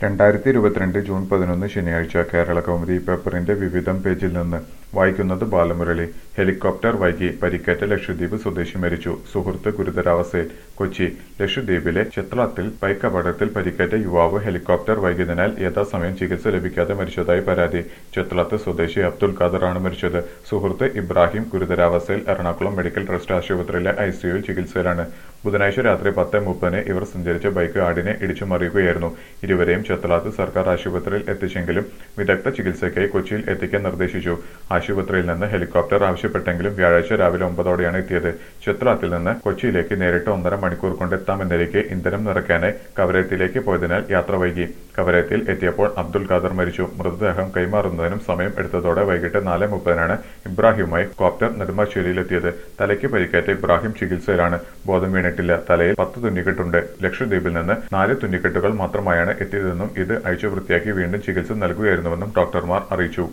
രണ്ടായിരത്തി ഇരുപത്തിരണ്ട് ജൂൺ പതിനൊന്ന് ശനിയാഴ്ച കേരള കൗമുദി പേപ്പറിന്റെ വിവിധം പേജിൽ നിന്ന് വായിക്കുന്നത് ബാലമുരളി ഹെലികോപ്റ്റർ വൈകി പരിക്കേറ്റ ലക്ഷദ്വീപ് സ്വദേശി മരിച്ചു സുഹൃത്ത് ഗുരുതരാവസ്ഥയിൽ കൊച്ചി ലക്ഷദ്വീപിലെ ചിത്രാത്തിൽ ബൈക്ക് അപകടത്തിൽ പരിക്കേറ്റ യുവാവ് ഹെലികോപ്റ്റർ വൈകിയതിനാൽ യഥാസമയം ചികിത്സ ലഭിക്കാതെ മരിച്ചതായി പരാതി ചിത്രാത്ത് സ്വദേശി അബ്ദുൽ ഖാദറാണ് മരിച്ചത് സുഹൃത്ത് ഇബ്രാഹിം ഗുരുതരാവസ്ഥയിൽ എറണാകുളം മെഡിക്കൽ ട്രസ്റ്റ് ആശുപത്രിയിലെ ഐസിയുയിൽ ചികിത്സയിലാണ് ബുധനാഴ്ച രാത്രി പത്ത് മുപ്പതിന് ഇവർ സഞ്ചരിച്ച ബൈക്ക് ആടിനെ ഇടിച്ചു മറിയുകയായിരുന്നു ഇരുവരെയും ചെത്തലാത്ത് സർക്കാർ ആശുപത്രിയിൽ എത്തിച്ചെങ്കിലും വിദഗ്ധ ചികിത്സയ്ക്കായി കൊച്ചിയിൽ എത്തിക്കാൻ നിർദ്ദേശിച്ചു ആശുപത്രിയിൽ നിന്ന് ഹെലികോപ്റ്റർ ആവശ്യപ്പെട്ടെങ്കിലും വ്യാഴാഴ്ച രാവിലെ ഒമ്പതോടെയാണ് എത്തിയത് ചെത്തലാത്തിൽ നിന്ന് കൊച്ചിയിലേക്ക് നേരിട്ട് ഒന്നര മണിക്കൂർ കൊണ്ട് എത്താമെന്നിരിക്കെ ഇന്ധനം നിറയ്ക്കാനായി കവരത്തിലേക്ക് പോയതിനാൽ യാത്ര വൈകി കവരത്തിൽ എത്തിയപ്പോൾ അബ്ദുൽ ഖാദർ മരിച്ചു മൃതദേഹം കൈമാറുന്നതിനും സമയം എടുത്തതോടെ വൈകിട്ട് നാല് മുപ്പതിനാണ് ഇബ്രാഹിമുമായി കോപ്റ്റർ നെടുമ്പാശ്ശേരിയിലെത്തിയത് തലയ്ക്ക് പരിക്കേറ്റ ഇബ്രാഹിം ചികിത്സയിലാണ് ബോധം വീണിട്ടില്ല തലയിൽ പത്ത് തുന്നിക്കെട്ടുണ്ട് ലക്ഷദ്വീപിൽ നിന്ന് നാല് തുന്നിക്കെട്ടുകൾ മാത്രമായാണ് എത്തിയതെന്നും ഇത് അഴിച്ചു വൃത്തിയാക്കി വീണ്ടും ചികിത്സ നൽകുകയായിരുന്നുവെന്നും ഡോക്ടർമാർ അറിയിച്ചു